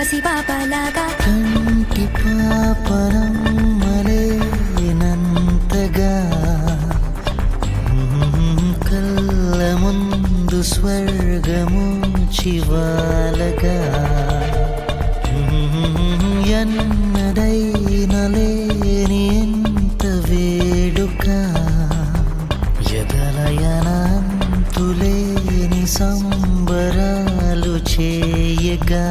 పసిపాపలాగా కంటి పాపరమ్మలేనంతగా కళ్ళ ముందు స్వర్గము చివాలగా ఎన్నడైన లేని ఎంత వేడుక ఎదలయనంతులేని సంబరాలు చేయగా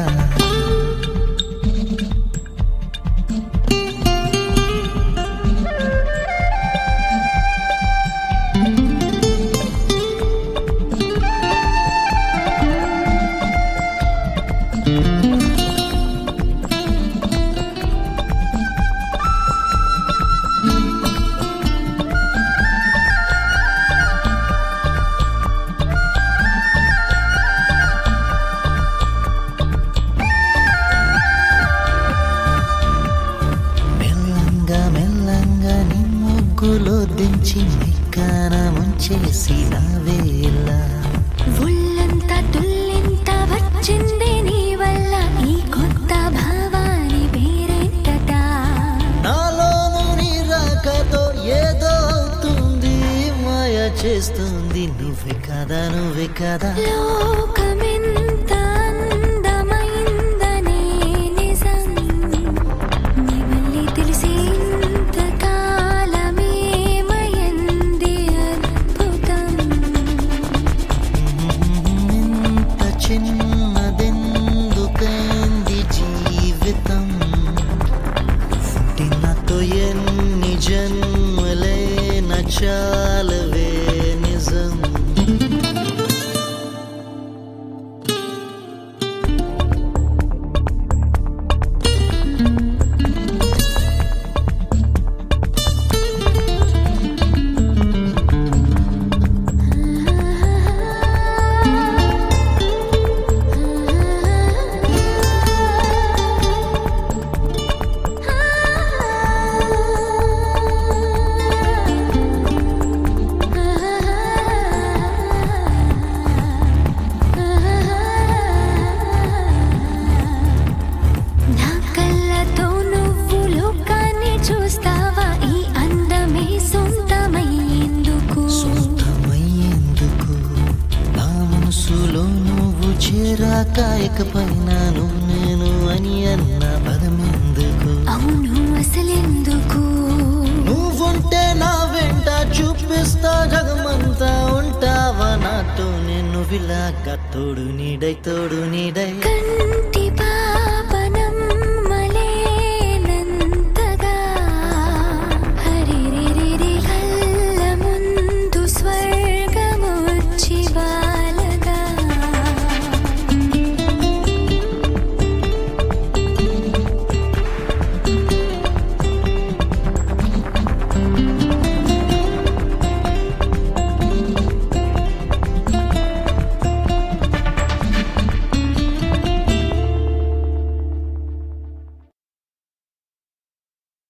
మెల్లంగా మెల్లంగా నీ ముగ్గులో దించి నిక్కాన ముంచేసి నా వేళ ఒళ్ళంతా తుల్లింత వచ్చింది నీ వల్ల ఈ కొత్త భావాని పేరేంటట నాలోను నీ రాకతో ఏదో అవుతుంది మాయ చేస్తుంది నువ్వే కదా నువ్వే కదా లోకమెంత అందమైందనే నిజం నీ వల్లే తెలిసి ఇంతకాలమేమయంది అద్భుతం ఇంత చిన్నదెందుకైంది జీవితం పుట్టినతో ఎన్ని జన్మలైన చాలవే నిజం నా కళ్ళతో నువ్వు లోకాన్ని చూస్తావా ఈ అందమే సొంతమయ్యేందుకు సొంతమయ్యేందుకు నా మనసులో నువ్వు చేరాక ఇకపైనాను నేను అని అన్న పదమెందుకు అవును అసలెందుకు నువ్వుంటే నా వెంట చూపిస్తా జగమంతా ఉంటావా నాతో నేను విలాగా తోడు నీడై తోడు నీడై కంటి